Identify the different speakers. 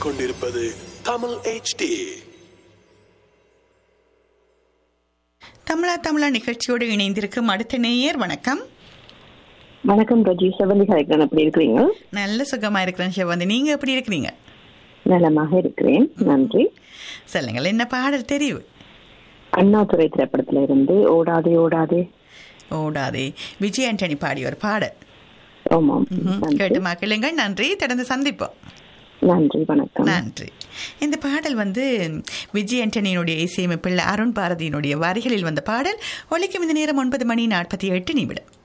Speaker 1: கேட்டுக்கொண்டிருப்பது தமிழ் HD
Speaker 2: தமிழா தமிழா நிகழ்ச்சியோடு இணைந்திருக்கும் அடுத்த நேயர் வணக்கம்
Speaker 3: வணக்கம் ரஜி செவந்தி கலைக்கிறேன் எப்படி இருக்கிறீங்க
Speaker 2: நல்ல சுகமா இருக்கிறேன் சிவந்தி நீங்க எப்படி இருக்கிறீங்க
Speaker 3: நலமாக இருக்கிறேன் நன்றி
Speaker 2: சொல்லுங்கள் என்ன பாடல் தெரிவு
Speaker 3: அண்ணாதுரை திரைப்படத்துல இருந்து ஓடாதே ஓடாதே
Speaker 2: ஓடாதே விஜய் ஆண்டனி பாடிய ஒரு பாடல்
Speaker 3: ஆமாம்
Speaker 2: ம்ஹும்.
Speaker 3: நன்றி
Speaker 2: கேட்டு மக்களுங்கள் நன்றி தொடர்ந்து சந்திப்போம்
Speaker 3: நன்றி வணக்கம்
Speaker 2: நன்றி இந்த பாடல் வந்து விஜய் ஆண்டனியினுடைய இசையமைப்பில் அருண் பாரதியினுடைய வரிகளில் வந்த பாடல் ஒலிக்கும் இந்த நேரம் ஒன்பது மணி நாற்பத்தி எட்டு நிமிடம்